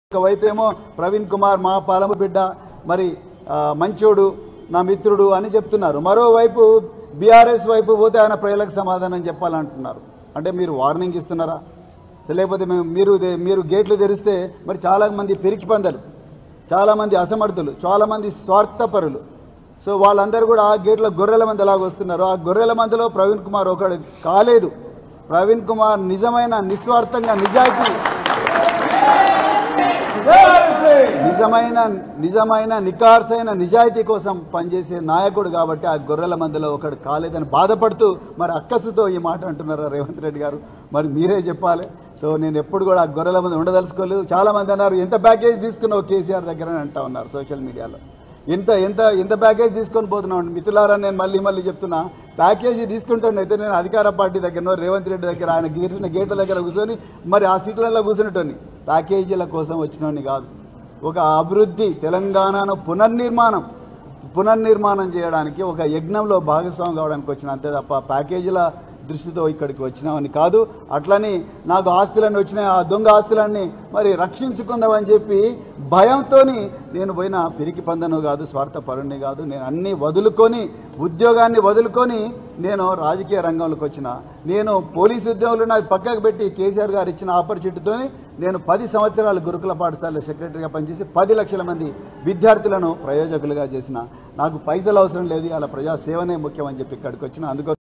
ఒకవైపు ఏమో ప్రవీణ్ కుమార్ మా పాలము బిడ్డ మరి ఆ, మంచోడు నా మిత్రుడు అని చెప్తున్నారు మరోవైపు బీఆర్ఎస్ వైపు పోతే ఆయన ప్రజలకు సమాధానం చెప్పాలంటున్నారు అంటే మీరు వార్నింగ్ ఇస్తున్నారా లేకపోతే మేము మీరు దే- మీరు గేట్లు తెరిస్తే మరి చాలామంది పెరికి పందలు చాలామంది అసమర్థులు చాలామంది స్వార్థపరులు సో వాళ్ళందరూ కూడా ఆ గేట్ల గొర్రెల మంది ఎలాగ వస్తున్నారు ఆ గొర్రెల మందిలో ప్రవీణ్ కుమార్ ఒకడు కాలేదు ప్రవీణ్ కుమార్ నిజమైన నిస్వార్థంగా నిజాయితీ నిజమైన నిజమైన నికార్సైన నిజాయితీ కోసం పనిచేసే నాయకుడు కాబట్టి ఆ గొర్రెల మందిలో ఒకడు కాలేదని బాధపడుతూ మరి అక్కసుతో ఈ మాట అంటున్నారు రేవంత్ రెడ్డి గారు మరి మీరే చెప్పాలి సో నేను ఎప్పుడు కూడా ఆ గొర్రెల మంది ఉండదలుచుకోలేదు చాలా మంది అన్నారు ఎంత ప్యాకేజ్ తీసుకున్నావు కేసీఆర్ దగ్గర అని అంటా ఉన్నారు సోషల్ మీడియాలో ఎంత ఎంత ఎంత ప్యాకేజ్ తీసుకొని పోతున్నాం మిత్రులారా నేను మళ్ళీ మళ్ళీ చెప్తున్నా ప్యాకేజీ తీసుకుంటాను అయితే నేను అధికార పార్టీ దగ్గర రేవంత్ రెడ్డి దగ్గర ఆయన గీసిన గేట్ల దగ్గర కూర్చొని మరి ఆ సీట్లలో కూర్చునేటోని ప్యాకేజీల కోసం వచ్చినోని కాదు ఒక అభివృద్ధి తెలంగాణను పునర్నిర్మాణం పునర్నిర్మాణం చేయడానికి ఒక యజ్ఞంలో భాగస్వామి కావడానికి వచ్చిన అంతే తప్ప ప్యాకేజీల దృష్టితో ఇక్కడికి వచ్చినామని కాదు అట్లని నాకు ఆస్తులన్నీ వచ్చినాయి ఆ దొంగ ఆస్తులన్నీ మరి రక్షించుకుందామని చెప్పి భయంతో నేను పోయిన పిరికి పందను కాదు స్వార్థపరుణ్ణి కాదు నేను అన్నీ వదులుకొని ఉద్యోగాన్ని వదులుకొని నేను రాజకీయ రంగంలోకి వచ్చిన నేను పోలీసు ఉద్యోగులు నాకు పక్కకు పెట్టి కేసీఆర్ గారు ఇచ్చిన ఆపర్చునిటీతో నేను పది సంవత్సరాలు గురుకుల పాఠశాల సెక్రటరీగా పనిచేసి పది లక్షల మంది విద్యార్థులను ప్రయోజకులుగా చేసిన నాకు పైసలు అవసరం లేదు అలా ప్రజా సేవనే ముఖ్యం అని చెప్పి ఇక్కడికి వచ్చిన అందుకో